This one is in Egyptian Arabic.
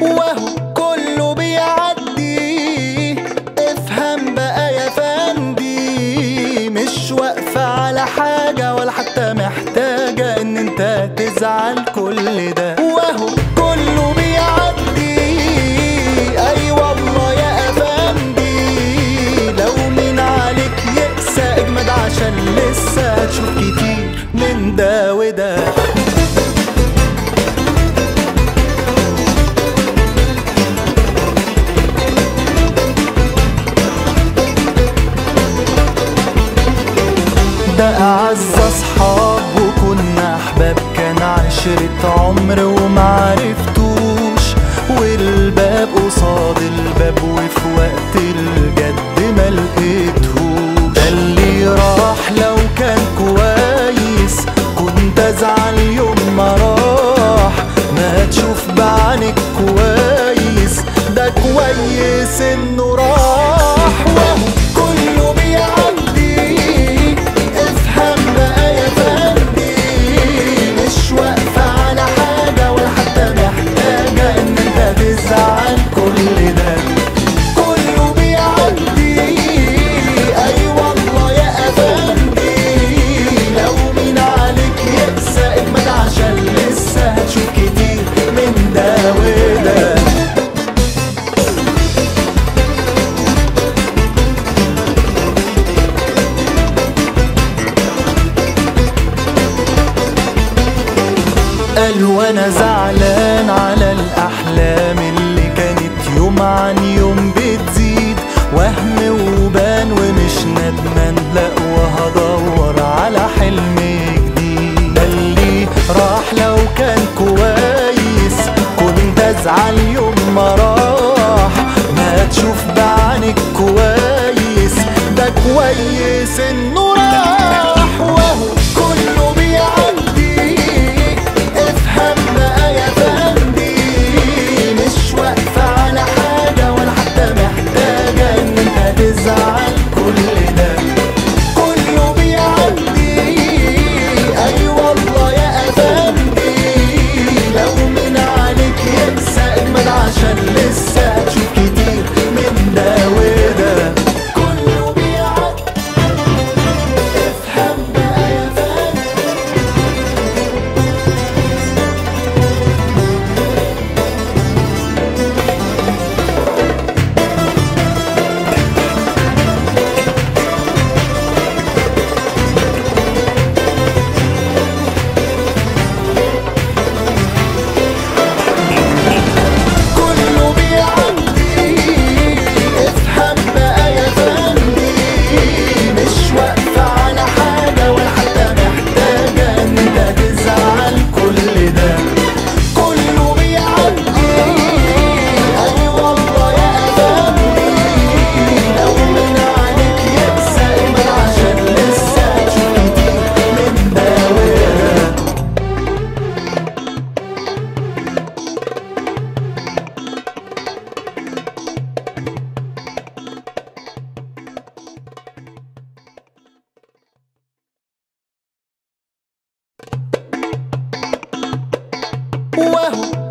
وهو كله بيعدي افهم بقى يا فندي مش واقفة على حاجة ولا حتى محتاجة ان انت تزعل كل ده وهو كله بيعدي اي والله يا افندي لو مين عليك يقسى اجمد عشان لسه هتشوف كتير من ده وده ده أعز أصحاب وكنا أحباب كان عشرة عمر ومعرفتوش والباب قصاد الباب وفي وقت الجد ملقيتهوش ده اللي راح لو كان كويس كنت أزعل يوم ما راح ما تشوف بعينك كويس ده كويس إنه راح وهو كله بيعدي افهم بقى يا فندي مش واقفة على حاجة ولا حتى محتاجة ان انت تزعل كل ده كله بيعدي اي والله يا افندي لو مين عليك يقسى اجمد عشان لسه هتشوف كتير من ده وده قال وانا زعلان على الاحلام اللي كانت يوم عن يوم بتزيد وهم وبان ومش ندمان لا وهدور على حلم جديد ده اللي راح لو كان كويس كنت ازعل يوم ما راح ما تشوف بعينك كويس ده كويس انه راح وهو كله بيعدي افهم بقى يا فندي مش واقفة على حاجة ولا حتى محتاجة ان انت تزعل كل ده كله بيعدي اي والله يا افندي لو من عليك يقسى اجمد عشان لسه هتشوف كتير من ده وده كله بيعدي افهم بقى يا فندي كله بيعدي افهم بقى يا فندي مش واقفة على حاجة ولا حتى محتاجة ان انت تزعل كل ده كله بيعدي اي والله يا فندي لو من عليك يقسى ايمن عشان لسه هتشوف كتير من ده وده وهو